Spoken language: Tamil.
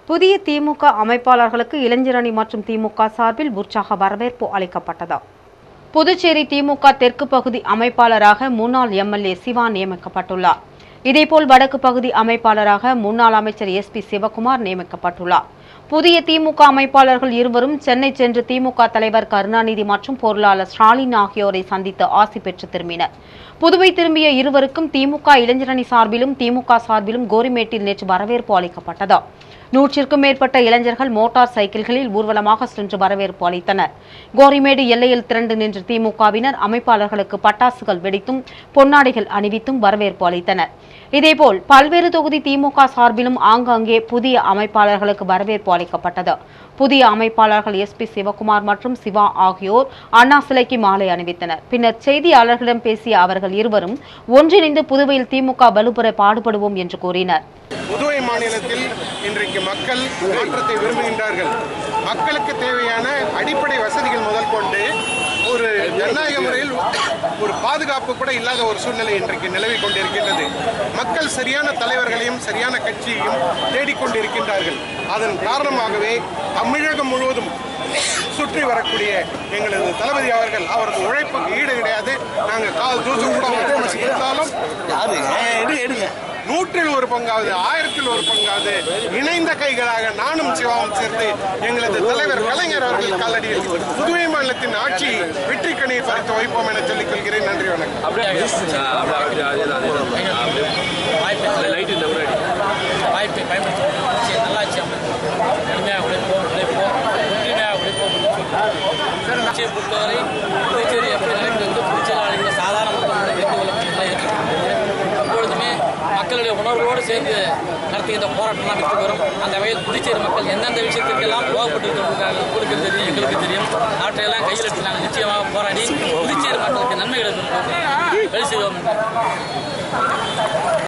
புதிய திமுக அமைப்பாளர்களுக்கு இளைஞரணி மற்றும் திமுக சார்பில் உற்சாக வரவேற்பு அளிக்கப்பட்டது புதுச்சேரி திமுக தெற்கு பகுதி அமைப்பாளராக முன்னாள் எம்எல்ஏ சிவா நியமிக்கப்பட்டுள்ளார் இதேபோல் வடக்கு பகுதி அமைப்பாளராக முன்னாள் அமைச்சர் எஸ் பி சிவகுமார் நியமிக்கப்பட்டுள்ளார் புதிய திமுக அமைப்பாளர்கள் இருவரும் சென்னை சென்று திமுக தலைவர் கருணாநிதி மற்றும் பொருளாளர் ஸ்டாலின் ஆகியோரை சந்தித்து ஆசி பெற்று திரும்பினர் புதுவை திரும்பிய இருவருக்கும் திமுக இளைஞரணி சார்பிலும் திமுக சார்பிலும் கோரிமேட்டில் நேற்று வரவேற்பு அளிக்கப்பட்டது நூற்றிற்கும் மேற்பட்ட இளைஞர்கள் மோட்டார் சைக்கிள்களில் ஊர்வலமாக சென்று வரவேற்பு அளித்தனர் கோரிமேடு எல்லையில் திரண்டு நின்ற திமுகவினர் அமைப்பாளர்களுக்கு பட்டாசுகள் வெடித்தும் பொன்னாடைகள் அணிவித்தும் வரவேற்பு அளித்தனர் இதேபோல் பல்வேறு தொகுதி திமுக சார்பிலும் ஆங்காங்கே புதிய அமைப்பாளர்களுக்கு வரவேற்பு அளிக்கப்பட்டது புதிய அமைப்பாளர்கள் எஸ் பி சிவகுமார் மற்றும் சிவா ஆகியோர் அண்ணா சிலைக்கு மாலை அணிவித்தனர் பின்னர் செய்தியாளர்களிடம் பேசிய அவர்கள் இருவரும் ஒன்றிணைந்து புதுவையில் திமுக வலுப்பெற பாடுபடுவோம் என்று கூறினர் புதுவை மாநிலத்தில் இன்றைக்கு மக்கள் மாற்றத்தை விரும்புகின்றார்கள் மக்களுக்கு தேவையான அடிப்படை வசதிகள் முதல் கொண்டு ஒரு ஜனநாயக முறையில் ஒரு பாதுகாப்பு கூட இல்லாத ஒரு சூழ்நிலை இன்றைக்கு நிலவி கொண்டிருக்கின்றது மக்கள் சரியான தலைவர்களையும் சரியான கட்சியையும் தேடிக்கொண்டிருக்கின்றார்கள் அதன் காரணமாகவே தமிழகம் முழுவதும் சுற்றி வரக்கூடிய எங்களது தளபதி அவர்கள் அவரது உழைப்புக்கு ஈடு கிடையாது நாங்கள் கால் தூசு கூட அவங்களுக்கு கொடுத்தாலும் நூற்றில் ஒரு பங்காவது ஆயிரத்தில் ஒரு பங்காவது இணைந்த கைகளாக நானும் சிவாவும் சேர்ந்து எங்களது தலைவர் கலைஞர் அவர்கள் காலடியில் புதுவை மாநிலத்தின் ஆட்சி வெற்றி கணியை பறித்து வைப்போம் என சொல்லிக் கொள்கிறேன் நன்றி வணக்கம் வாய்ப்பை பயன்படுத்தி சரி, நல்லாட்சி அமைப்பு கடுமையாக உழைப்போம் உழைப்போம் ஒற்றுமையாக உழைப்போம் கட்சியை பொறுத்தவரை புதுச்சேரி எப்படி நிலைக்கு வந்து புதுச்சேரி ஆளுங்க சாதாரண மக்களுடைய ஏற்றுக்கொள்ளப்பட்ட இருக்கிறது எப்பொழுதுமே மக்களுடைய உணர்வோடு சேர்ந்து நடத்துகின்ற போராட்டம்லாம் வெற்றி பெறும் அந்த வகையில் புதுச்சேரி மக்கள் எந்தெந்த விஷயத்திற்கெல்லாம் கோவப்பட்டு இருக்கிறார்கள் உங்களுக்கு தெரியும் எங்களுக்கு தெரியும் அவற்றையெல்லாம் கையில் எடுத்து நாங்கள் நிச்சயமாக போராடி புதுச்சேரி மக்களுக்கு நன்மைகளை பெறுவோம் வழி செய்வோம் என்று